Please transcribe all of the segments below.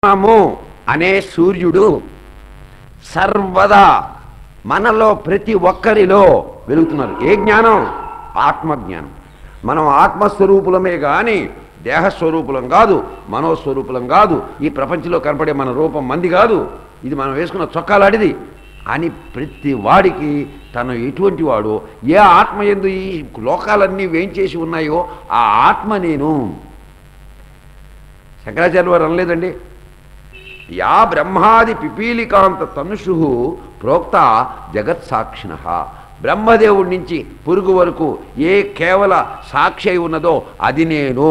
జ్ఞానము అనే సూర్యుడు సర్వదా మనలో ప్రతి ఒక్కరిలో వెలుగుతున్నారు ఏ జ్ఞానం ఆత్మజ్ఞానం మనం ఆత్మస్వరూపులమే కానీ దేహస్వరూపులం కాదు మనోస్వరూపులం కాదు ఈ ప్రపంచంలో కనపడే మన రూపం మంది కాదు ఇది మనం వేసుకున్న చొక్కాలాడిది అని ప్రతి వాడికి తను ఎటువంటి వాడో ఏ ఆత్మ ఎందు ఈ లోకాలన్నీ వేయించేసి ఉన్నాయో ఆ ఆత్మ నేను శంకరాచార్య వారు అనలేదండి యా బ్రహ్మాది పిపీలికాంత తనుషు ప్రోక్త జగత్సాక్షిణ బ్రహ్మదేవుడి నుంచి పురుగు వరకు ఏ కేవల సాక్షి అయి ఉన్నదో అది నేను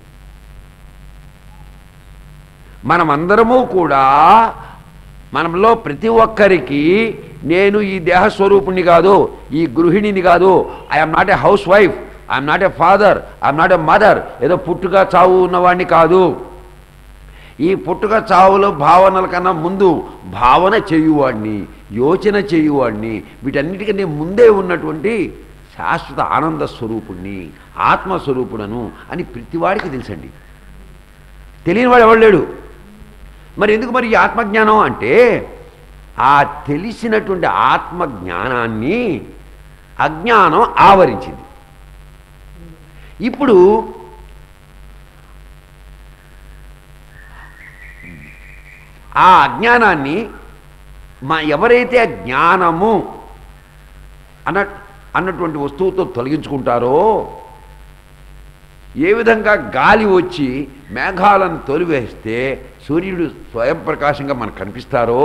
మనమందరము కూడా మనలో ప్రతి ఒక్కరికి నేను ఈ దేహస్వరూపుణ్ణి కాదు ఈ గృహిణిని కాదు I'm not a housewife I'm not a father I'm not a mother ఏదో పుట్టుక చావు ఉన్నవాడిని కాదు ఈ పుట్టుక చావులు భావనల కన్నా ముందు భావన చేయువాడిని యోచన చేయువాడిని వీటన్నిటికన్నా ముందే ఉన్నటువంటి శాశ్వత ఆనంద స్వరూపుణ్ణి ఆత్మస్వరూపుడను అని ప్రతివాడికి తెలుసండి తెలియని వాడు ఎవడు లేడు మరి ఎందుకు మరి ఈ ఆత్మజ్ఞానం అంటే ఆ తెలిసినటువంటి ఆత్మజ్ఞానాన్ని అజ్ఞానం ఆవరించింది ఇప్పుడు ఆ అజ్ఞానాన్ని మా ఎవరైతే ఆ జ్ఞానము అన్న అన్నటువంటి వస్తువుతో తొలగించుకుంటారో ఏ విధంగా గాలి వచ్చి మేఘాలను తొలివేస్తే సూర్యుడు స్వయం ప్రకాశంగా మనకు కనిపిస్తారో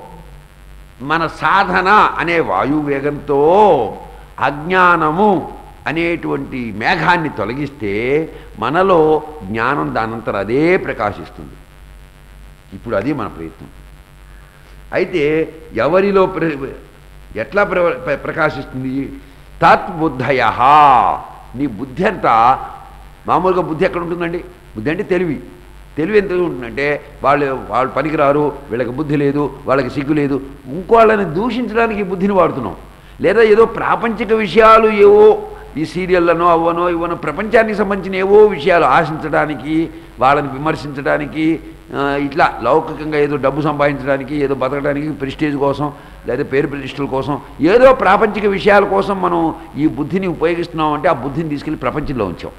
మన సాధన అనే వాయు వేగంతో అజ్ఞానము అనేటువంటి మేఘాన్ని తొలగిస్తే మనలో జ్ఞానం దానంతర అదే ప్రకాశిస్తుంది ఇప్పుడు అది మన ప్రయత్నం అయితే ఎవరిలో ప్ర- ఎట్లా ప్ర ప్ర- ప్రకాశిస్తుంది తత్బుద్ధయ నీ బుద్ధి అంతా మామూలుగా బుద్ధి ఎక్కడ ఉంటుందండి బుద్ధి అంటే తెలివి తెలివి ఎంత ఉంటుందంటే వాళ్ళు వాళ్ళు పనికిరారు వీళ్ళకి బుద్ధి లేదు వాళ్ళకి సిగ్గు లేదు ఇంకోళ్ళని దూషించడానికి ఈ బుద్ధిని వాడుతున్నాం లేదా ఏదో ప్రాపంచిక విషయాలు ఏవో ఈ సీరియళ్ళనో అవనో ఇవనో ప్రపంచానికి సంబంధించిన ఏవో విషయాలు ఆశించడానికి వాళ్ళని విమర్శించడానికి ఆ, ఇట్లా లౌకికంగా ఏదో డబ్బు సంపాదించడానికి ఏదో బతకడానికి ప్రెస్టేజ్ కోసం లేదా పేరు ప్రతిష్టల కోసం ఏదో ప్రాపంచిక విషయాల కోసం మనం ఈ బుద్ధిని ఉపయోగిస్తున్నాం అంటే ఆ బుద్ధిని తీసుకెళ్ళి ప్రపంచంలో ఉంచాం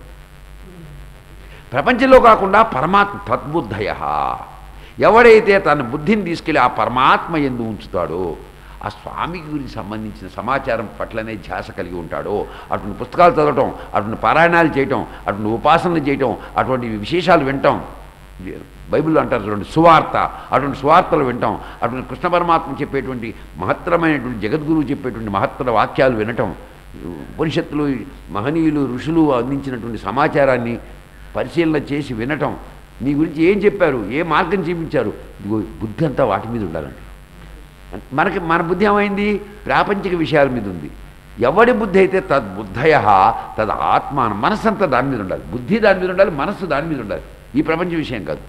ప్రపంచంలో కాకుండా పరమాత్మ తద్బుద్ధయ ఎవడైతే తన బుద్ధిని తీసుకెళ్ళి ఆ పరమాత్మ ఎందు ఉంచుతాడో ఆ స్వామికి గురించి సంబంధించిన సమాచారం పట్లనే ధ్యాస కలిగి ఉంటాడో అటువంటి పుస్తకాలు చదవటం అటువంటి పారాయణాలు చేయటం అటువంటి ఉపాసనలు చేయటం అటువంటి విశేషాలు వినటం బైబిల్లో అంటారు చూడండి సువార్త అటువంటి సువార్తలు వినటం అటువంటి కృష్ణ పరమాత్మ చెప్పేటువంటి మహత్తరమైనటువంటి జగద్గురువు చెప్పేటువంటి మహత్తర వాక్యాలు వినటం ఉపనిషత్తులు మహనీయులు ఋషులు అందించినటువంటి సమాచారాన్ని పరిశీలన చేసి వినటం నీ గురించి ఏం చెప్పారు ఏ మార్గం చూపించారు ఇదిగో బుద్ధి అంతా వాటి మీద ఉండాలండి మనకి మన బుద్ధి ఏమైంది ప్రాపంచిక విషయాల మీద ఉంది ఎవడి బుద్ధి అయితే తద్బుద్ధయ తద్ ఆత్మానం మనస్సంతా దాని మీద ఉండాలి బుద్ధి దాని మీద ఉండాలి మనస్సు దాని మీద ఉండాలి ఈ ప్రపంచ విషయం కాదు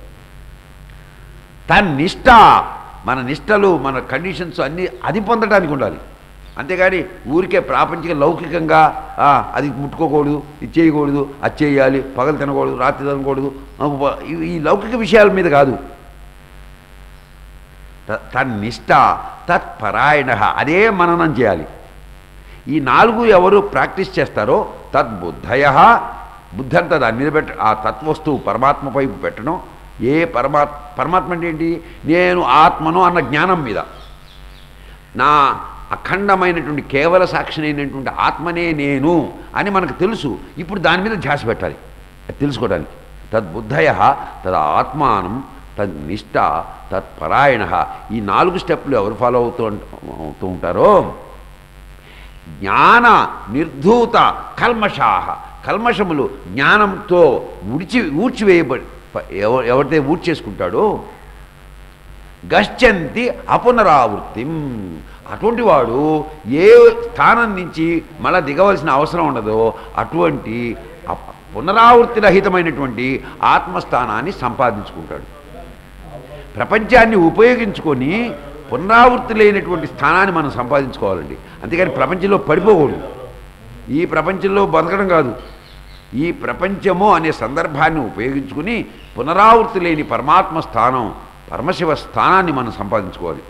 తన నిష్ట మన నిష్టలు మన కండిషన్స్ అన్నీ అది పొందడానికి ఉండాలి అంతేగాని ఊరికే ప్రాపంచిక లౌకికంగా ఆ, అది ముట్టుకోకూడదు ఇది చేయకూడదు అది చేయాలి పగలు తినకూడదు రాత్రి తినకూడదు ఆ, ఉప- ఇవి- ఈ లౌకిక విషయాల మీద కాదు త- తన్నిష్ట తత్పరాయణ అదే మననం చేయాలి ఈ నాలుగు ఎవరు ప్రాక్టీస్ చేస్తారో తద్బుద్ధయ బుద్ధి అంతా దాని మీద పెట్ట ఆ తత్వస్తువు పరమాత్మ వైపు పెట్టడం ఏ పరమాత్ పరమాత్మ అంటే ఏంటి నేను ఆత్మను అన్న జ్ఞానం మీద నా అఖండమైనటువంటి కేవల సాక్షినైనటువంటి ఆత్మనే నేను అని మనకు తెలుసు ఇప్పుడు దాని మీద ధ్యాస పెట్టాలి అది తెలుసుకోవడానికి తద్బుద్ధయ తద్ ఆత్మానం తన్నిష్ట తత్పరాయణ ఈ నాలుగు స్టెప్లు ఎవరు ఫాలో అవుతూ ఉంట- అవుతూ ఉంటారో జ్ఞాన నిర్ధూత కల్మషాహ కల్మషములు జ్ఞానంతో ఉడిచి ఊడ్చివేయబడి ఎవ- ఎవరైతే ఊడ్చేసుకుంటాడో గశ్చంతి అపునరావృత్తిం అటువంటి వాడు ఏ స్థానం నుంచి మళ్ళా దిగవలసిన అవసరం ఉండదో అటువంటి అప- పునరావృత్తి రహితమైనటువంటి ఆత్మస్థానాన్ని సంపాదించుకుంటాడు ప్రపంచాన్ని ఉపయోగించుకొని పునరావృత్తి లేనటువంటి స్థానాన్ని మనం సంపాదించుకోవాలండి అంతేగాని ప్రపంచంలో పడిపోకూడదు ఈ ప్రపంచంలో బతకడం కాదు ఈ ప్రపంచము అనే సందర్భాన్ని ఉపయోగించుకుని పునరావృతి లేని పరమాత్మ స్థానం పరమశివ స్థానాన్ని మనం సంపాదించుకోవాలి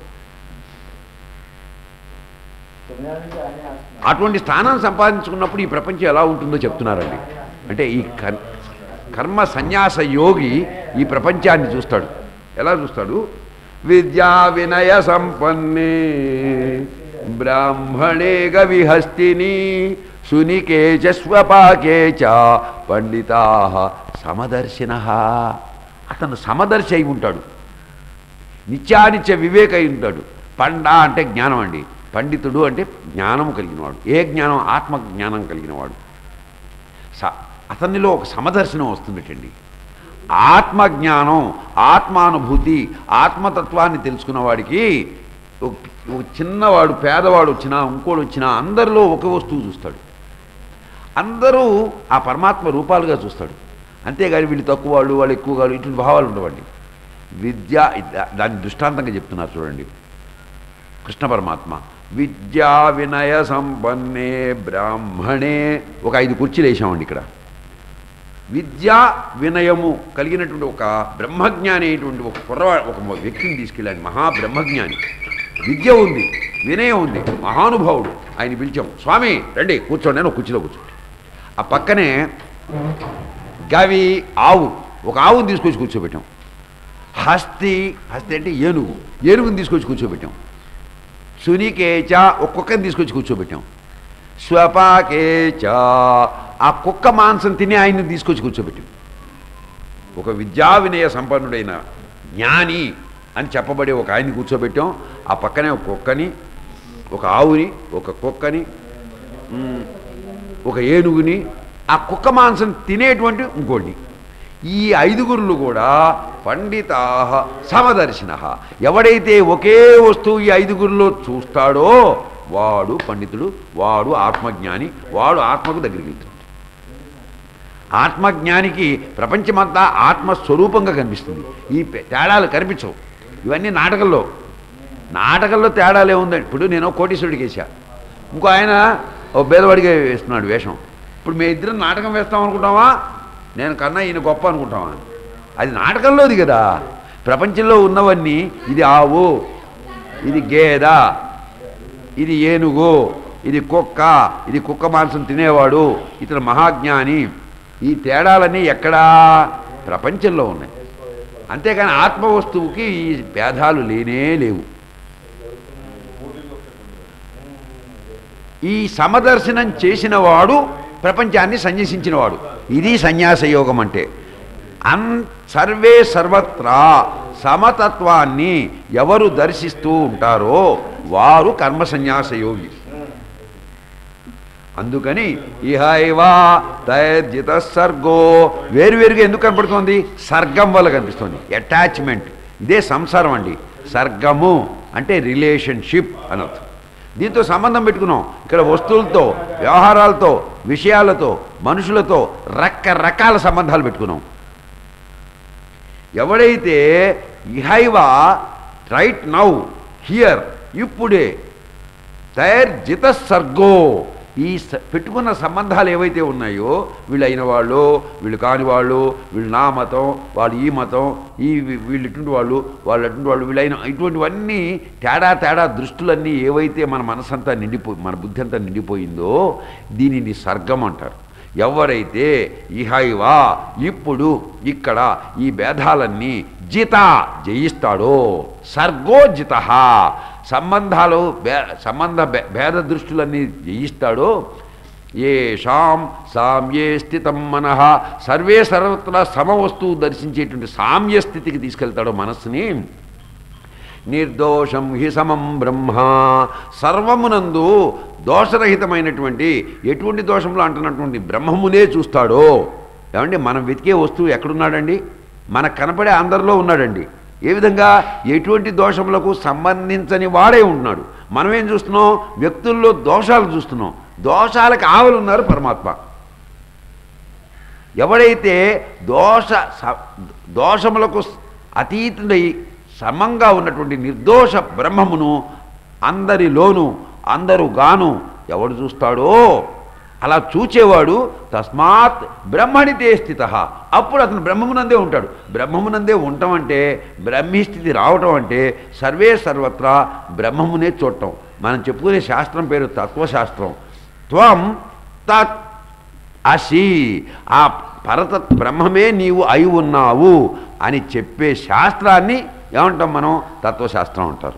అటువంటి స్థానం సంపాదించుకున్నప్పుడు ఈ ప్రపంచం ఎలా ఉంటుందో చెప్తున్నారండి అంటే ఈ కర్- కర్మ సన్యాస యోగి ఈ ప్రపంచాన్ని చూస్తాడు ఎలా చూస్తాడు విద్యా వినయ సంపన్నే బ్రాహ్మణే గవిహస్తిని సునికే చ స్వపాకే చ పండితా సమదర్శిన అతను సమదర్శి అయి ఉంటాడు నిత్యానిత్య వివేక అయి ఉంటాడు పండ అంటే జ్ఞానం అండి పండితుడు అంటే జ్ఞానము కలిగినవాడు ఏ జ్ఞానం ఆత్మ జ్ఞానం కలిగినవాడు స అతనిలో ఒక సమదర్శనం వస్తుందటండి ఆత్మజ్ఞానం ఆత్మానుభూతి ఆత్మతత్వాన్ని తెలుసుకున్న వాడికి ఒక ఒక చిన్నవాడు పేదవాడు వచ్చినా ఇంకోడు వచ్చినా అందరిలో ఒక వస్తువు చూస్తాడు అందరూ ఆ పరమాత్మ రూపాలుగా చూస్తాడు అంతేగాని వీళ్ళు తక్కువ వాళ్ళు వాళ్ళు ఎక్కువ వాళ్ళు ఇటువంటి భావాలు ఉండవండి విద్య దా- దాన్ని దృష్టాంతంగా చెప్తున్నారు చూడండి కృష్ణ పరమాత్మ విద్యా వినయ సంపన్నే బ్రాహ్మణే ఒక ఐదు కుర్చీలు వేసామండి ఇక్కడ విద్య వినయము కలిగినటువంటి ఒక బ్రహ్మజ్ఞాని అయినటువంటి ఒక కుర్రవా ఒక వ్యక్తిని తీసుకెళ్ళాడు మహాబ్రహ్మజ్ఞాని విద్య ఉంది వినయం ఉంది మహానుభావుడు ఆయన పిలిచాం స్వామి రండి కూర్చోండి నేను ఒక కుర్చీలో కూర్చోండి ఆ పక్కనే గవి ఆవు ఒక ఆవుని తీసుకొచ్చి కూర్చోబెట్టాం హస్తి హస్తి అంటే ఏనుగు ఏనుగుని తీసుకొచ్చి కూర్చోబెట్టాం సునికేచ ఒక కుక్కని తీసుకొచ్చి కూర్చోబెట్టాం స్వపాకేచ ఆ కుక్క మాంసం తిని ఆయన్ని తీసుకొచ్చి కూర్చోబెట్టాం ఒక విద్యా వినయ సంపన్నుడైన జ్ఞాని అని చెప్పబడే ఒక ఆయన్ని కూర్చోబెట్టాం ఆ పక్కనే ఒక కుక్కని ఒక ఆవుని ఒక కుక్కని మ్, ఒక ఏనుగుని ఆ కుక్క మాంసం తినేటువంటి ఇంకోటి ఈ ఐదుగురులు కూడా పండితా సమదర్శిన ఎవడైతే ఒకే వస్తువు ఈ ఐదుగురిలో చూస్తాడో వాడు పండితుడు వాడు ఆత్మజ్ఞాని వాడు ఆత్మకు దగ్గరికి వెళ్తాడు ఆత్మజ్ఞానికి ప్రపంచమంతా ఆత్మస్వరూపంగా కనిపిస్తుంది ఈ పె- తేడాలు కనిపించవు ఇవన్నీ నాటకంలో నాటకంలో తేడాలే ఉందండి ఇప్పుడు నేను కోటీశ్వరుడికి వేసా ఇంకో ఆయన ఓ పేదవాడిగా వేస్తున్నాడు వేషం ఇప్పుడు మేము ఇద్దరం నాటకం వేస్తాం అనుకుంటామా నేను కన్నా ఈయన గొప్ప అనుకుంటామా అది నాటకంలోది కదా ప్రపంచంలో ఉన్నవన్నీ ఇది ఆవు ఇది గేద ఇది ఏనుగు ఇది కుక్క ఇది కుక్క మాంసం తినేవాడు ఇతను మహాజ్ఞాని ఈ తేడాలన్నీ ఎక్కడా ప్రపంచంలో ఉన్నాయి అంతేకాని ఆత్మ వస్తువుకి ఈ భేదాలు లేనే లేవు ఈ సమదర్శనం చేసిన వాడు ప్రపంచాన్ని సన్యసించినవాడు ఇది సన్యాస యోగం అంటే అన్ సర్వే సర్వత్రా సమతత్వాన్ని ఎవరు దర్శిస్తూ ఉంటారో వారు కర్మ సన్యాస యోగి అందుకని ఇహైవా తయర్జిత సర్గో వేరువేరుగా ఎందుకు కనపడుతోంది సర్గం వల్ల కనిపిస్తుంది అటాచ్మెంట్ ఇదే సంసారం అండి సర్గము అంటే రిలేషన్షిప్ అనర్థం దీంతో సంబంధం పెట్టుకున్నాం ఇక్కడ వస్తువులతో వ్యవహారాలతో విషయాలతో మనుషులతో రకరకాల సంబంధాలు పెట్టుకున్నాం ఎవడైతే ఇహైవా రైట్ నౌ హియర్ ఇప్పుడే తైర్జిత సర్గో ఈ స- పెట్టుకున్న సంబంధాలు ఏవైతే ఉన్నాయో వీళ్ళు అయిన వాళ్ళు వీళ్ళు కాని వాళ్ళు వీళ్ళు నా మతం వాళ్ళు ఈ మతం ఈ వీ- వీళ్ళు ఇటువంటి వాళ్ళు వాళ్ళు అటువంటి వాళ్ళు వీళ్ళైన ఇటువంటివన్నీ తేడా తేడా దృష్టులన్నీ ఏవైతే మన మనసంతా నిండిపో మన బుద్ధి అంతా నిండిపోయిందో దీనిని సర్గం అంటారు ఎవరైతే ఇహైవా ఇప్పుడు ఇక్కడ ఈ భేదాలన్నీ జిత జయిస్తాడో సర్గో జిత సంబంధాలు భే సంబంధ భే- భేద దృష్టులన్నీ జయిస్తాడో ఏషాం సామ్యే స్థితం మనః సర్వే సర్వత్రా సమవస్తువు దర్శించేటువంటి సామ్య స్థితికి తీసుకెళ్తాడో మనస్సుని నిర్దోషం హి సమం బ్రహ్మ సర్వమునందు దోషరహితమైనటువంటి ఎటువంటి దోషంలో అంటున్నటువంటి బ్రహ్మమునే చూస్తాడో ఏమండి మనం వెతికే వస్తువు ఎక్కడున్నాడండి మనకు కనపడే అందరిలో ఉన్నాడండి ఏ విధంగా ఎటువంటి దోషములకు సంబంధించని వాడే ఉంటున్నాడు మనం ఏం చూస్తున్నాం వ్యక్తుల్లో దోషాలు చూస్తున్నాం దోషాలకు ఆవలు ఉన్నారు పరమాత్మ ఎవడైతే దోష స- దోషములకు అతీతుడై సమంగా ఉన్నటువంటి నిర్దోష బ్రహ్మమును అందరిలోను అందరూ గాను ఎవడు చూస్తాడో అలా చూచేవాడు తస్మాత్ బ్రహ్మణితే స్థిత అప్పుడు అతను బ్రహ్మమునందే ఉంటాడు బ్రహ్మమునందే ఉండటం అంటే బ్రహ్మస్థితి రావటం అంటే సర్వే సర్వత్రా బ్రహ్మమునే చూడటం మనం చెప్పుకునే శాస్త్రం పేరు తత్వశాస్త్రం త్వం తత్ అసి ఆ పరతత్ బ్రహ్మమే నీవు అయి ఉన్నావు అని చెప్పే శాస్త్రాన్ని ఏమంటాం మనం తత్వశాస్త్రం అంటారు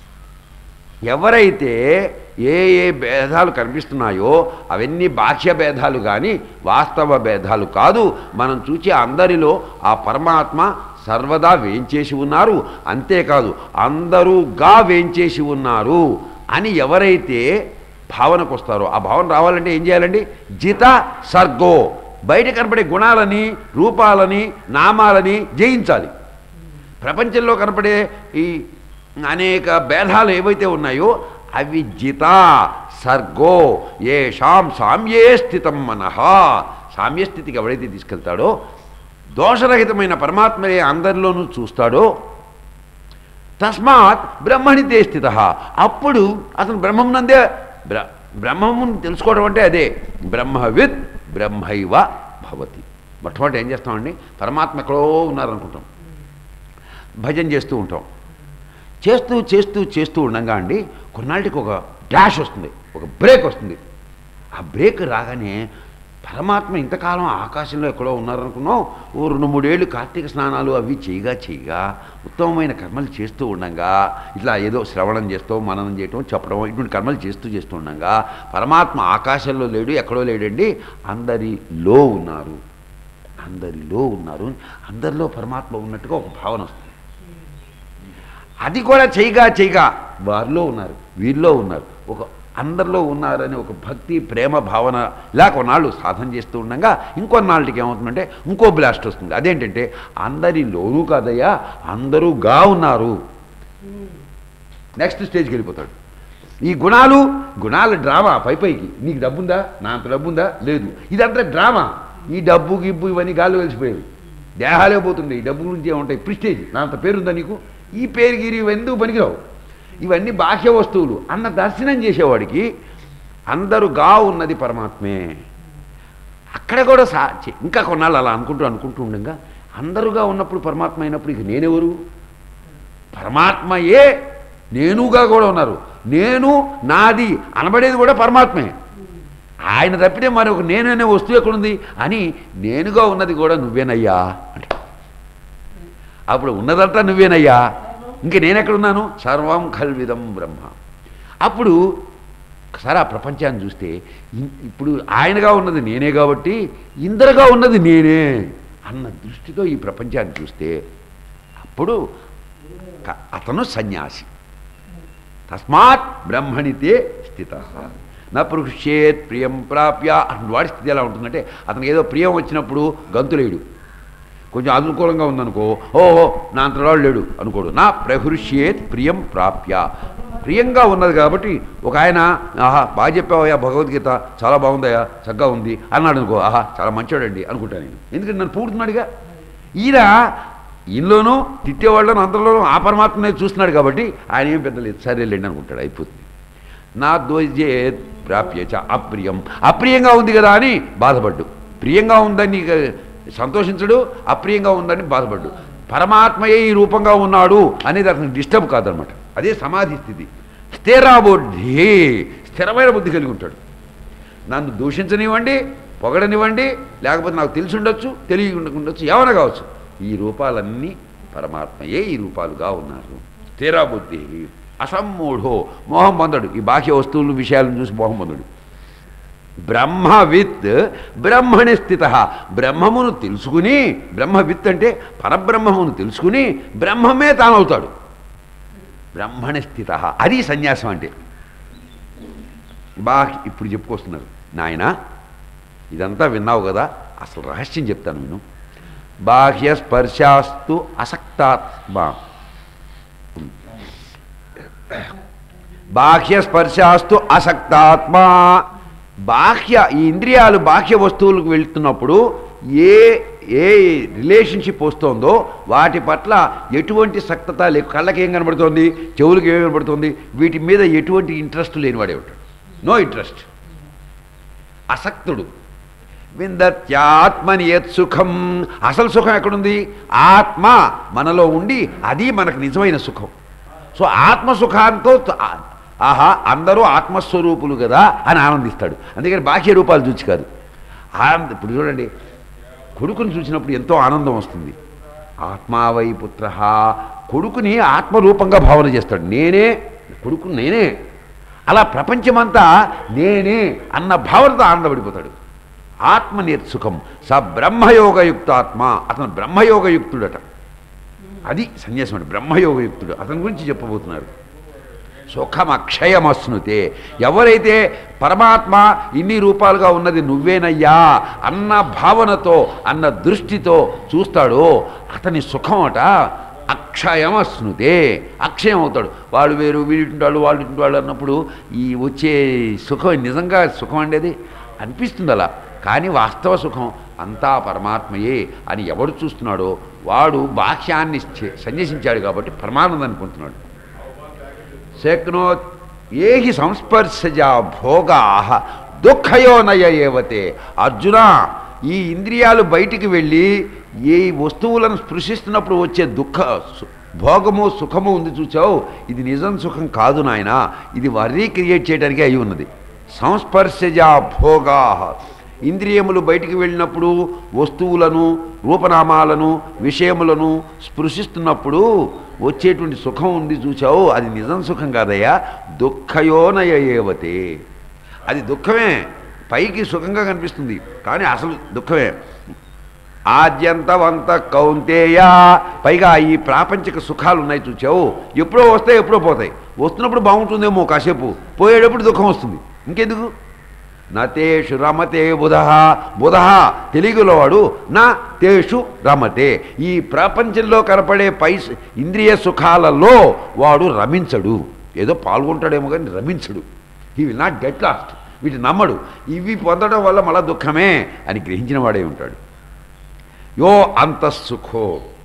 ఎవరైతే ఏ ఏ భేదాలు కనిపిస్తున్నాయో అవన్నీ బాహ్య భేదాలు కానీ వాస్తవ భేదాలు కాదు మనం చూచే అందరిలో ఆ పరమాత్మ సర్వదా వేంచేసి ఉన్నారు అంతేకాదు అందరూగా వేంచేసి ఉన్నారు అని ఎవరైతే భావనకు వస్తారో ఆ భావన రావాలంటే ఏం చేయాలండి జిత సర్గో బయట కనపడే గుణాలని రూపాలని నామాలని జయించాలి ప్రపంచంలో కనపడే ఈ అనేక భేదాలు ఏవైతే ఉన్నాయో అవి జిత సర్గో ఏషాం సామ్యే స్థితం మనః సామ్యస్థితికి ఎవడైతే తీసుకెళ్తాడో దోషరహితమైన పరమాత్మయే అందరిలోనూ చూస్తాడో తస్మాత్ బ్రహ్మణితే స్థిత అప్పుడు అతను బ్రహ్మమునందే బ్ర బ్రహ్మమును తెలుసుకోవడం అంటే అదే బ్రహ్మవిత్ బ్రహ్మైవ భవతి మొట్టమొదటి ఏం చేస్తామండి పరమాత్మ ఎక్కడో ఉన్నారనుకుంటాం భజన చేస్తూ ఉంటాం చేస్తూ చేస్తూ చేస్తూ ఉండగా అండి కొన్నాళ్ళకి ఒక డాష్ వస్తుంది ఒక బ్రేక్ వస్తుంది ఆ బ్రేక్ రాగానే పరమాత్మ ఇంతకాలం ఆకాశంలో ఎక్కడో ఉన్నారనుకున్నాం ఓ రెండు మూడేళ్ళు కార్తీక స్నానాలు అవి చేయగా చేయగా ఉత్తమమైన కర్మలు చేస్తూ ఉండగా ఇట్లా ఏదో శ్రవణం చేస్తూ మననం చేయటం చెప్పడం ఇటువంటి కర్మలు చేస్తూ చేస్తూ ఉండగా పరమాత్మ ఆకాశంలో లేడు ఎక్కడో లేడండి అందరిలో ఉన్నారు అందరిలో ఉన్నారు అందరిలో పరమాత్మ ఉన్నట్టుగా ఒక భావన వస్తుంది అది కూడా చేయగా చేయగా వారిలో ఉన్నారు వీరిలో ఉన్నారు ఒక అందరిలో ఉన్నారని ఒక భక్తి ప్రేమ భావన ఇలా కొన్నాళ్ళు సాధన చేస్తూ ఉండగా ఇంకొన్నాళ్ళకి ఏమవుతుందంటే ఇంకో బ్లాస్ట్ వస్తుంది అదేంటంటే అందరిలోనూ కాదయ్యా అందరూగా ఉన్నారు నెక్స్ట్ స్టేజ్కి వెళ్ళిపోతాడు ఈ గుణాలు గుణాల డ్రామా పై పైకి నీకు డబ్బుందా నా అంత డబ్బుందా లేదు ఇదంతా డ్రామా ఈ డబ్బు గిబ్బు ఇవన్నీ గాల్లో వెలిసిపోయేవి దేహాలే పోతుంది ఈ డబ్బు గురించి ఏముంటాయి ప్రిస్టేజ్ నా అంత పేరుందా నీకు ఈ పేరు గిరి ఎందుకు పనికిరావు ఇవన్నీ బాహ్య వస్తువులు అన్న దర్శనం చేసేవాడికి అందరుగా ఉన్నది పరమాత్మే అక్కడ కూడా సా చి- ఇంకా కొన్నాళ్ళు అలా అనుకుంటూ అనుకుంటూ ఉండగా అందరుగా ఉన్నప్పుడు పరమాత్మ అయినప్పుడు ఇక నేనెవరు పరమాత్మయే నేనుగా కూడా ఉన్నారు నేను నాది అనబడేది కూడా పరమాత్మే ఆయన తప్పితే మరి ఒక నేను అనే వస్తువు ఎక్కడుంది అని నేనుగా ఉన్నది కూడా నువ్వేనయ్యా అంటే అప్పుడు ఉన్నదంతా నువ్వేనయ్యా ఇంక నేనెక్కడున్నాను సర్వం కల్విదం బ్రహ్మ అప్పుడు ఒకసారి ఆ ప్రపంచాన్ని చూస్తే ఇ- ఇప్పుడు ఆయనగా ఉన్నది నేనే కాబట్టి ఇందరుగా ఉన్నది నేనే అన్న దృష్టితో ఈ ప్రపంచాన్ని చూస్తే అప్పుడు క- అతను సన్యాసి తస్మాత్ బ్రహ్మణితే స్థిత నా పృష్యేత్ ప్రియం ప్రాప్య అటువంటి వాడి స్థితి ఎలా ఉంటుందంటే అతనికి ఏదో ప్రియం వచ్చినప్పుడు గంతులేడు కొంచెం అనుకూలంగా ఉందనుకో ఓహో నా అంతరాడు లేడు అనుకోడు నా ప్రహృష్యేత్ ప్రియం ప్రాప్య ప్రియంగా ఉన్నది కాబట్టి ఒక ఆయన ఆహా బాగా చెప్పావయ్యా భగవద్గీత చాలా బాగుందయ్యా చక్కగా ఉంది అన్నాడు అనుకో ఆహా చాలా మంచోడండి అనుకుంటా నేను ఎందుకంటే నన్ను పూడుతున్నాడుగా ఈయన ఈయనలోనూ తిట్టేవాళ్ళను అందరిలోనూ ఆ పరమాత్మనే చూస్తున్నాడు కాబట్టి ఆయన ఏం పెద్ద లేదు సరేలేండి అనుకుంటాడు అయిపోతుంది నా ద్వైజే ప్రాప్య చ అప్రియం అప్రియంగా ఉంది కదా అని బాధపడ్డు ప్రియంగా ఉందని నీకు సంతోషించడు అప్రియంగా ఉందని బాధపడ్డు పరమాత్మయే ఈ రూపంగా ఉన్నాడు అనేది అతనికి డిస్టర్బ్ కాదనమాట అదే సమాధి స్థితి స్థిరాబుద్ధి స్థిరమైన బుద్ధి కలిగి ఉంటాడు నన్ను దూషించనివ్వండి పొగడనివ్వండి లేకపోతే నాకు తెలిసి ఉండొచ్చు తెలియ ఉండొచ్చు ఏమైనా కావచ్చు ఈ రూపాలన్నీ పరమాత్మయే ఈ రూపాలుగా ఉన్నారు స్థిరబుద్ధి అసమ్మూఢో మోహం పొందడు ఈ బాహ్య వస్తువులు విషయాలను చూసి మోహం పొందడు బ్రహ్మవిత్ బ్రహ్మణి స్థిత బ్రహ్మమును తెలుసుకుని బ్రహ్మవిత్ అంటే పరబ్రహ్మమును తెలుసుకుని బ్రహ్మమే తానవుతాడు బ్రహ్మణి స్థిత అది సన్యాసం అంటే బాగా ఇప్పుడు చెప్పుకొస్తున్నారు నాయన ఇదంతా విన్నావు కదా అసలు రహస్యం చెప్తాను నేను బాహ్య స్పర్శాస్తు అసక్తాత్మ బాహ్య స్పర్శాస్తు అసక్తాత్మ బాహ్య ఈ ఇంద్రియాలు బాహ్య వస్తువులకు వెళ్తున్నప్పుడు ఏ ఏ రిలేషన్షిప్ వస్తుందో వాటి పట్ల ఎటువంటి సక్తత లే కళ్ళకి ఏం కనబడుతోంది చెవులకు ఏం కనబడుతుంది వీటి మీద ఎటువంటి ఇంట్రెస్ట్ లేనివాడే ఉంటాడు నో ఇంట్రెస్ట్ అసక్తుడు విందత్యాత్మని యత్ సుఖం అసలు సుఖం ఎక్కడుంది ఆత్మ మనలో ఉండి అది మనకు నిజమైన సుఖం సో ఆత్మ సుఖాంతో త- ఆ- ఆహా అందరూ ఆత్మస్వరూపులు కదా అని ఆనందిస్తాడు అందుకని బాహ్య రూపాలు చూసి కాదు ఆనంద ఇప్పుడు చూడండి కొడుకుని చూసినప్పుడు ఎంతో ఆనందం వస్తుంది ఆత్మావై పుత్ర కొడుకుని ఆత్మరూపంగా భావన చేస్తాడు నేనే కొడుకు నేనే అలా ప్రపంచమంతా నేనే అన్న భావనతో ఆనందపడిపోతాడు ఆత్మ నేర్చుకం స బ్రహ్మయోగయుక్తాత్మ అతను బ్రహ్మయోగయుక్తుడట అది సన్యాసం అంటే బ్రహ్మయోగయుక్తుడు అతని గురించి చెప్పబోతున్నారు సుఖం అక్షయమస్నుతే ఎవరైతే పరమాత్మ ఇన్ని రూపాలుగా ఉన్నది నువ్వేనయ్యా అన్న భావనతో అన్న దృష్టితో చూస్తాడో అతని సుఖం అట అక్షయమస్నుతే అక్షయం అవుతాడు వాడు వేరు వీడింటాడు వాళ్ళు ఇంటాడు అన్నప్పుడు ఈ వచ్చే సుఖం నిజంగా సుఖం అండేది అనిపిస్తుంది అలా కానీ వాస్తవ సుఖం అంతా పరమాత్మయే అని ఎవడు చూస్తున్నాడో వాడు బాహ్యాన్ని చే- సన్యసించాడు కాబట్టి పరమానందాన్ని పొందుతున్నాడు శక్నోత్ ఏ హి సంస్పర్శజా భోగా దుఃఖయోనయ ఏవతే అర్జున ఈ ఇంద్రియాలు బయటికి వెళ్ళి ఈ వస్తువులను స్పృశిస్తున్నప్పుడు వచ్చే దుఃఖ సు- భోగము సుఖము ఉంది చూచావు ఇది నిజం సుఖం కాదు నాయన ఇది వర్రీ క్రియేట్ చేయడానికి అయి ఉన్నది సంస్పర్శజా భోగా ఇంద్రియములు బయటికి వెళ్ళినప్పుడు వస్తువులను రూపనామాలను విషయములను స్పృశిస్తున్నప్పుడు వచ్చేటువంటి సుఖం ఉంది చూచావు అది నిజం సుఖం కాదయ్యా దుఃఖయోనయ ఏవతే అది దుఃఖమే పైకి సుఖంగా కనిపిస్తుంది కానీ అసలు దుఃఖమే ఆద్యంతవంత కౌంతేయ పైగా ఈ ప్రాపంచిక సుఖాలు ఉన్నాయి చూచావు ఎప్పుడో వస్తాయి ఎప్పుడో పోతాయి వస్తున్నప్పుడు బాగుంటుందేమో కాసేపు పోయేటప్పుడు దుఃఖం వస్తుంది ఇంకెందుకు నా తేషు రమతే బుధ బుధ తెలుగులో వాడు నా తేషు రమతే ఈ ప్రపంచంలో కనపడే పై ఇంద్రియ సుఖాలలో వాడు రమించడు ఏదో పాల్గొంటాడేమో కానీ రమించడు he will not get lost వీటి నమ్మడు ఇవి పొందడం వల్ల మళ్ళా దుఃఖమే అని గ్రహించిన వాడే ఉంటాడు యో అంతఃసుఖో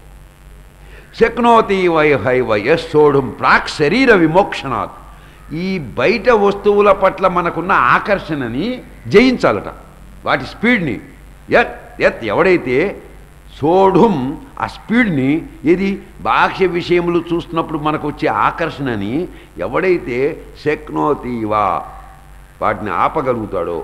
శక్నోతి వై హై వయస్సోఢం ప్రాక్ శరీర విమోక్షణాత్ ఈ బయట వస్తువుల పట్ల మనకున్న ఆకర్షణని జయించాలట వాటి స్పీడ్ని యత్ యత్ ఎవడైతే సోఢం ఆ స్పీడ్ని ఏది బాహ్య విషయములు చూస్తున్నప్పుడు మనకు వచ్చే ఆకర్షణని ఎవడైతే శక్నోతీవా వాటిని ఆపగలుగుతాడో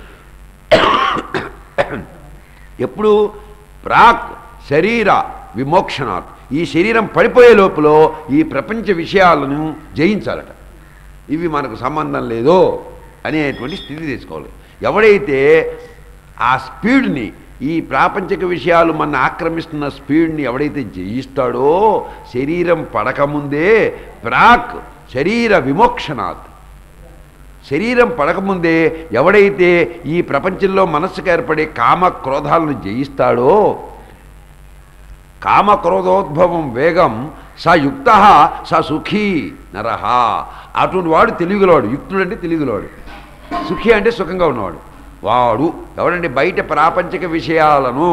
ఎప్పుడు ప్రాక్ శరీర విమోక్షణాత్ ఈ శరీరం పడిపోయే లోపల ఈ ప్రపంచ విషయాలను జయించాలట ఇవి మనకు సంబంధం లేదో అనేటువంటి స్థితి తీసుకోవాలి ఎవడైతే ఆ స్పీడ్ని ఈ ప్రాపంచిక విషయాలు మన ఆక్రమిస్తున్న స్పీడ్ని ఎవడైతే జయిస్తాడో శరీరం పడకముందే ప్రాక్ శరీర విమోక్షణాత్ శరీరం పడకముందే ఎవడైతే ఈ ప్రపంచంలో మనస్సుకు ఏర్పడే కామ క్రోధాలను జయిస్తాడో కామ క్రోధోద్భవం వేగం స యుక్త స సుఖీ నరహ అటువంటి వాడు తెలివిగలవాడు యుక్తుడు అంటే తెలివిగలవాడు సుఖీ అంటే సుఖంగా ఉన్నవాడు వాడు ఎవడంటే బయట ప్రాపంచిక విషయాలను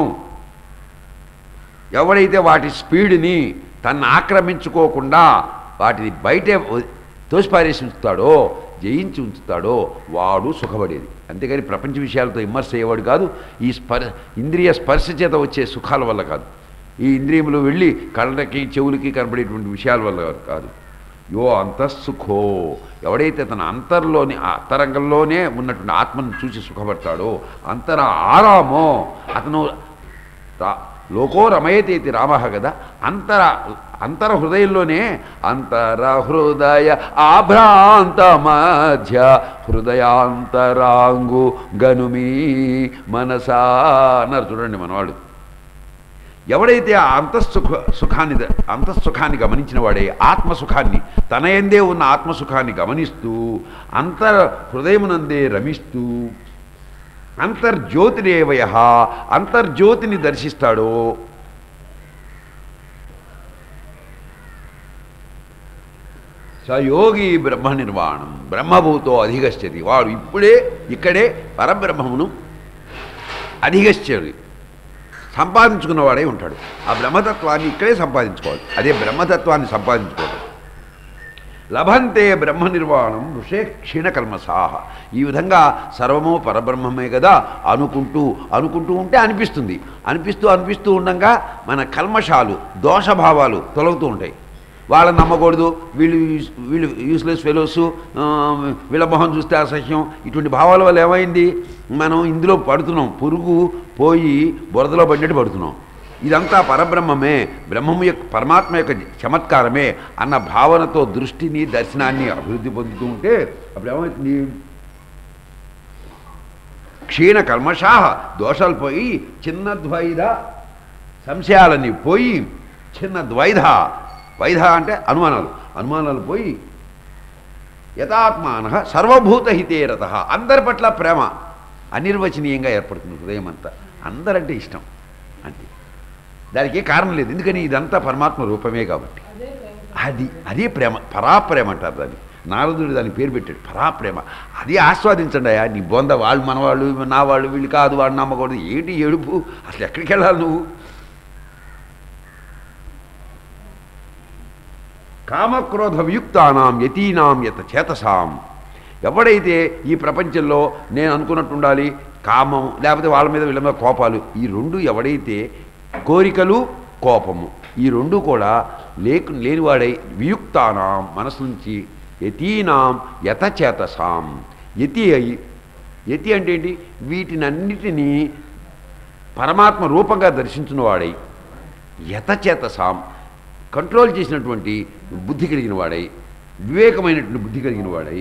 ఎవడైతే వాటి స్పీడ్ని తను ఆక్రమించుకోకుండా వాటిని బయటే వ- తోసిపారేసి ఉంచుతాడో జయించి ఉంచుతాడో వాడు సుఖపడేది అంతేగాని ప్రపంచ విషయాలతో ఇమ్మర్స్ అయ్యేవాడు కాదు ఈ స్పర్ ఇంద్రియ స్పర్శ చేత వచ్చే సుఖాల వల్ల కాదు ఈ ఇంద్రియములు వెళ్ళి కళ్ళకి చెవులకి కనబడేటువంటి విషయాల వల్ల కాదు యో అంతఃసుఖో ఎవడైతే తన అంతర్లోని ఆ అంతరంగంలోనే ఉన్నటువంటి ఆత్మను చూసి సుఖపడతాడో అంతర ఆరామో అతను రా- లోకో రమయతేతి రామ కదా అంతర అంతర హృదయంలోనే అంతర హృదయ ఆభ్రాంత మధ్య హృదయాంతరాంగు గనుమీ మనసా అన్నారు చూడండి మనవాడు ఎవడైతే ఆ అంతఃసుఖ సుఖాన్ని అంతఃసుఖాన్ని గమనించిన వాడే ఆత్మసుఖాన్ని తన ఎందే ఉన్న ఆత్మసుఖాన్ని గమనిస్తూ అంతర్ హృదయమునందే రమిస్తూ అంతర్జ్యోతిరేవయ అంతర్జ్యోతిని దర్శిస్తాడో సయోగి బ్రహ్మ నిర్వాణం బ్రహ్మభూతో అధిగచ్చతి వాడు ఇప్పుడే ఇక్కడే పరబ్రహ్మమును అధిగచ్చది సంపాదించుకున్నవాడే ఉంటాడు ఆ బ్రహ్మతత్వాన్ని ఇక్కడే సంపాదించుకోవాలి అదే బ్రహ్మతత్వాన్ని సంపాదించుకోవడం లభంతే బ్రహ్మ నిర్వాణం ఋషే క్షీణకల్మసాహ ఈ విధంగా సర్వము పరబ్రహ్మమే కదా అనుకుంటూ అనుకుంటూ ఉంటే అనిపిస్తుంది అనిపిస్తూ అనిపిస్తూ ఉండగా మన కల్మషాలు దోషభావాలు తొలగుతూ ఉంటాయి వాళ్ళని నమ్మకూడదు వీళ్ళు యూస్- వీళ్ళు యూస్లెస్ ఫెలోస్ వీళ్ళ మొహం చూస్తే అసహ్యం ఇటువంటి భావాల వల్ల ఏమైంది మనం ఇందులో పడుతున్నాం పురుగు పోయి బురదలో పడినట్టు పడుతున్నాం ఇదంతా పరబ్రహ్మమే బ్రహ్మము యొక్క పరమాత్మ యొక్క చమత్కారమే అన్న భావనతో దృష్టిని దర్శనాన్ని అభివృద్ధి పొందుతూ ఉంటే అప్పుడు ఏమవుతుంది క్షీణ కల్మషాహ దోషాలు పోయి చిన్న ద్వైధ సంశయాలన్నీ పోయి చిన్న ద్వైధ వైధ అంటే అనుమానాలు అనుమానాలు పోయి యథాత్మాన సర్వభూతహితే రత అందరి పట్ల ప్రేమ అనిర్వచనీయంగా ఏర్పడుతుంది హృదయం అంతా అందరంటే ఇష్టం అంతే దానికి ఏ కారణం లేదు ఎందుకని ఇదంతా పరమాత్మ రూపమే కాబట్టి అది అదే ప్రేమ పరాప్రేమ అంటారు దాన్ని నారదుడు దాని పేరు పెట్టాడు పరాప్రేమ అది ఆస్వాదించండి అయ్యా నీ బొంద వాళ్ళు మనవాళ్ళు నా వాళ్ళు వీళ్ళు కాదు వాడు నమ్మకూడదు ఏంటి ఏడుపు అసలు ఎక్కడికి వెళ్ళాలి నువ్వు కామక్రోధ వియుక్తానాం యతీనాం యత చేతసాం ఎవడైతే ఈ ప్రపంచంలో నేను అనుకున్నట్టు ఉండాలి కామం లేకపోతే వాళ్ళ మీద వీళ్ళ మీద కోపాలు ఈ రెండు ఎవడైతే కోరికలు కోపము ఈ రెండు కూడా లేకు లేనివాడై వియుక్తానాం మనసు నుంచి యతీనాం యతచేతసాం యతి అయి యతి అంటే ఏంటి వీటినన్నిటినీ పరమాత్మ రూపంగా దర్శించున్నవాడై యతచేతసాం కంట్రోల్ చేసినటువంటి బుద్ధి కలిగిన వాడై వివేకమైనటువంటి బుద్ధి కలిగిన వాడై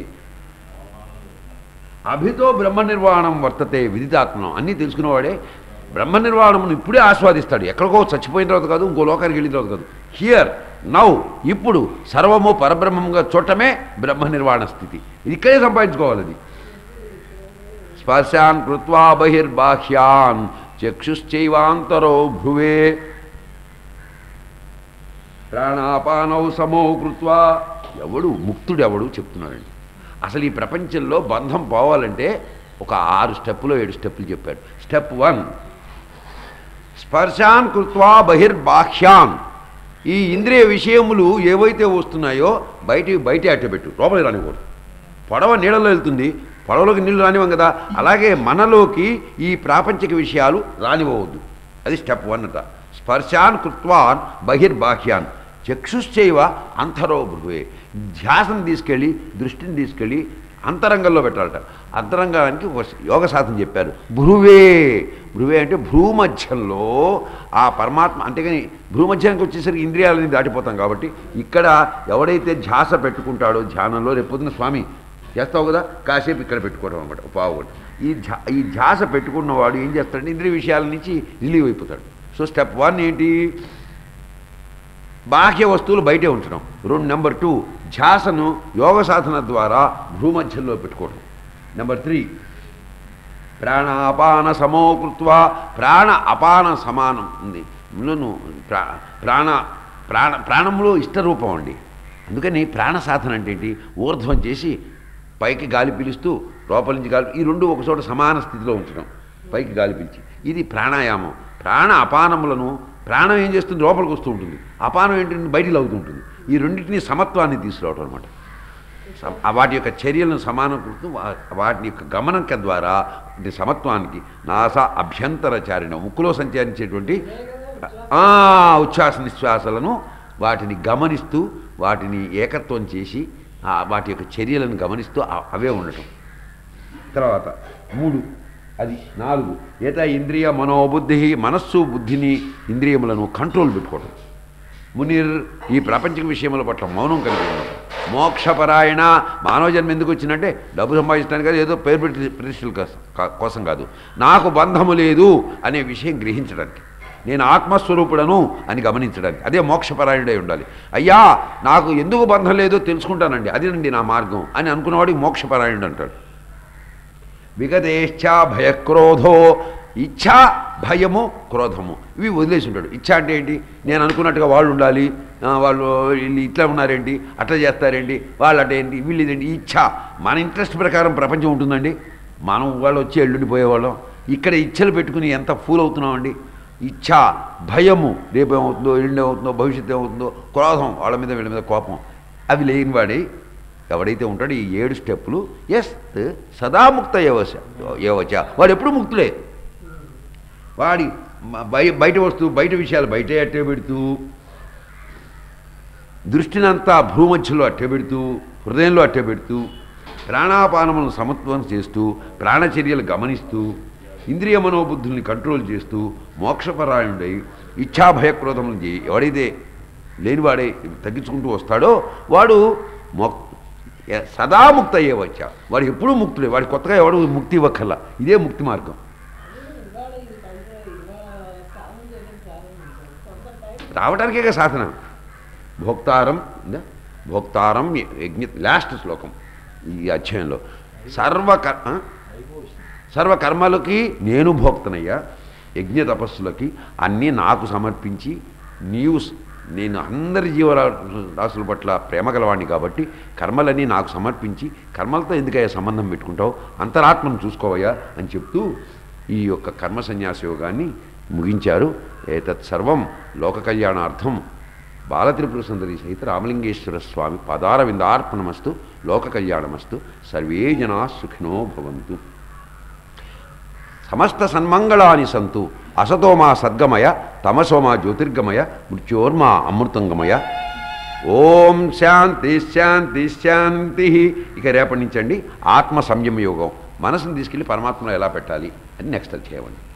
అభితో బ్రహ్మ నిర్వాణం వర్తతే విదితాత్మనం అన్నీ తెలుసుకున్నవాడే బ్రహ్మ నిర్వాణమును ఇప్పుడే ఆస్వాదిస్తాడు ఎక్కడికో చచ్చిపోయిన తర్వాత కాదు ఇంకో లోకానికి వెళ్ళిన తర్వాత కాదు హియర్ నౌ ఇప్పుడు సర్వము పరబ్రహ్మంగా చూడటమే బ్రహ్మ నిర్వాణ స్థితి ఇది ఇక్కడే సంపాదించుకోవాలి అది స్పర్శాన్ కృత్వా బహిర్బాహ్యాన్ చక్షుశ్చైవాంతరో భ్రువే ప్రాణాపానౌ సమో కృత్వా ఎవడు ముక్తుడు ఎవడు చెప్తున్నాడండి అసలు ఈ ప్రపంచంలో బంధం పోవాలంటే ఒక ఆరు స్టెప్పులో ఏడు స్టెప్పులు చెప్పాడు స్టెప్ వన్ స్పర్శాన్ కృత్వా బహిర్బాహ్యాన్ ఈ ఇంద్రియ విషయములు ఏవైతే వస్తున్నాయో బయట బయట అట్టబెట్టు లోపలికి రానివ్వకూడదు పడవ నీళ్ళలో వెళ్తుంది పడవలోకి నీళ్ళు రానివ్వం కదా అలాగే మనలోకి ఈ ప్రాపంచిక విషయాలు రానివ్వవద్దు అది స్టెప్ వన్ అట స్పర్శాన్ కృత్వాన్ బహిర్బాహ్యాన్ చక్షుశ్చైవ అంతరో భృవే ధ్యాసం తీసుకెళ్ళి దృష్టిని తీసుకెళ్ళి అంతరంగంలో పెట్టాలట అంతరంగానికి ఒక యోగ సాధన చెప్పారు భ్రువే భ్రువే అంటే భ్రూమధ్యంలో ఆ పరమాత్మ అంతేగాని భ్రూమధ్యానికి వచ్చేసరికి ఇంద్రియాలని దాటిపోతాం కాబట్టి ఇక్కడ ఎవడైతే ధ్యాస పెట్టుకుంటాడో ధ్యానంలో రేపొద్దున స్వామి చేస్తావు కదా కాసేపు ఇక్కడ పెట్టుకోవడం అనమాట పావు గంట. ఈ ధ్యా ఈ ధ్యాస పెట్టుకున్నవాడు ఏం చేస్తాడంటే ఇంద్రియ విషయాల నుంచి రిలీవ్ అయిపోతాడు సో స్టెప్ వన్ ఏంటి బాహ్య వస్తువులు బయటే ఉంచడం రెండు నెంబర్ టూ ధ్యాసను యోగ సాధన ద్వారా భూమధ్యంలో పెట్టుకోవడం నెంబర్ త్రీ ప్రాణాపాన సమోకృత్వ ప్రాణ అపాన సమానం ఉంది ఇందులోను ప్రా ప్రాణ ప్రాణ ప్రాణంలో ఇష్టరూపం అండి అందుకని ప్రాణ సాధన అంటే ఏంటి ఊర్ధ్వం చేసి పైకి గాలి పీలుస్తూ లోపల నుంచి గాలి ఈ రెండు ఒకచోట సమాన స్థితిలో ఉంచడం పైకి గాలి పీల్చి ఇది ప్రాణాయామం ప్రాణ అపానములను ప్రాణం ఏం చేస్తుంది లోపలికి వస్తూ ఉంటుంది అపానం ఏంటంటే బయటికి అవుతూ ఉంటుంది ఈ రెండింటినీ సమత్వాన్ని తీసుకురావడం అనమాట సమ- ఆ వాటి యొక్క చర్యలను సమానం కూడుతూ వా- వాటి యొక్క గమనంక ద్వారా అంటే సమత్వానికి నాస అభ్యంతరచారిణ ముక్కులో సంచరించేటువంటి ఆ, ఉచ్ఛ్వాస నిశ్వాసలను వాటిని గమనిస్తూ వాటిని ఏకత్వం చేసి ఆ వాటి యొక్క చర్యలను గమనిస్తూ ఆ- అవే ఉండటం తర్వాత మూడు అది నాలుగు ఏత ఇంద్రియ మనోబుద్ధి మనస్సు బుద్ధిని ఇంద్రియములను కంట్రోల్ పెట్టుకోవడం మునిర్ ఈ ప్రపంచ విషయముల పట్ల మౌనం కలిగి ఉండడం మోక్షపరాయణ మానవ జన్మ ఎందుకు వచ్చిందంటే డబ్బు సంపాదించడానికి కాదు ఏదో పేరు పెట్టి ప్రతిష్టల కోసం- కా- కోసం కాదు నాకు బంధము లేదు అనే విషయం గ్రహించడానికి నేను ఆత్మస్వరూపుడను అని గమనించడానికి అదే మోక్షపరాయణుడై ఉండాలి అయ్యా నాకు ఎందుకు బంధం లేదో తెలుసుకుంటానండి అదేనండి నా మార్గం అని అనుకున్నవాడికి మోక్షపరాయణుడు అంటాడు విగతేచ్ఛా భయక్రోధో ఇచ్ఛ భయము క్రోధము ఇవి వదిలేసి ఉంటాడు ఇచ్ఛ అంటే ఏంటి నేను అనుకున్నట్టుగా వాళ్ళు ఉండాలి ఆ, వాళ్ళు వీళ్ళు ఇట్లా ఉన్నారేంటి అట్లా చేస్తారేంటి వాళ్ళు అంటే ఏంటి వీళ్ళు ఇదేంటి ఇచ్ఛ మన ఇంట్రెస్ట్ ప్రకారం ప్రపంచం ఉంటుందండి మనం వాళ్ళు వచ్చి ఎల్లుండిపోయేవాళ్ళం ఇక్కడ ఇచ్చలు పెట్టుకుని ఎంత ఫూల్ అవుతున్నామండి ఇచ్ఛ భయము రేపు ఏమవుతుందో ఎల్లుండి ఏమవుతుందో భవిష్యత్తు ఏమవుతుందో క్రోధం వాళ్ళ మీద వీళ్ళ మీద కోపం అవి లేనివాడే ఎవడైతే ఉంటాడో ఈ ఏడు స్టెప్పులు ఎస్ సదాముక్త ఏవచ ఏవచ వాడు ఎప్పుడు ముక్తులే వాడి మ- బయ బయట వస్తువు బయట విషయాలు బయటే అట్టే పెడుతూ దృష్టినంతా భూమధ్యలో అట్టే పెడుతూ హృదయంలో అట్టే పెడుతూ ప్రాణాపానములను సమత్వం చేస్తూ ప్రాణచర్యలు గమనిస్తూ ఇంద్రియ మనోబుద్ధుల్ని కంట్రోల్ చేస్తూ మోక్షపరాయణుడై ఇచ్ఛాభయక్రోధములు చేయి ఎవడైతే లేనివాడే తగ్గించుకుంటూ వస్తాడో వాడు మొక్ ఎ- సదా ముక్త అయ్యే వచ్చా వాడు ఎప్పుడూ ముక్తుడే వాడు కొత్తగా ఎవడు ముక్తి ఇవ్వక్కర్లా ఇదే ముక్తి మార్గం ఇవాళ ఇది కంట్రోల్ ఇవాళ స్నానం చేయడం ప్రారంభించారు కొంత టైం రావడానికే సాధన భోక్తారం ఉందా? భోక్తారం యజ్ఞ లాస్ట్ శ్లోకం ఈ అధ్యాయంలో సర్వకర్ ఆ? సర్వకర్మలకి నేను భోక్తనయ్యా యజ్ఞ తపస్సులకి అన్నీ నాకు సమర్పించి నీవు స- నేను అందరి జీవరా రాశుల పట్ల ప్రేమ గలవాడిని కాబట్టి కర్మలన్నీ నాకు సమర్పించి కర్మలతో ఎందుకయ్యా సంబంధం పెట్టుకుంటావు అంతరాత్మను చూసుకోవయ్యా అని చెప్తూ ఈ యొక్క కర్మ సన్యాస యోగాన్ని ముగించారు ఏతత్ సర్వం లోక కళ్యాణార్థం బాలత్రిపుర సుందరి సహిత రామలింగేశ్వర స్వామి పదార విందార్పణమస్తు లోక కళ్యాణమస్తు సర్వే జనా సుఖినో భవంతు సమస్త సన్మంగళాని సంతు అసతోమా సద్గమయ తమసోమా జ్యోతిర్గమయ మృత్యోర్మా అమృతంగమయ ఓం శాంతి శాంతి శాంతి ఇక రేపటి నుంచి అండి ఆత్మ సంయమ యోగం మనసును తీసుకెళ్ళి పరమాత్మలో ఎలా పెట్టాలి అని నెక్స్ట్ చేయమండి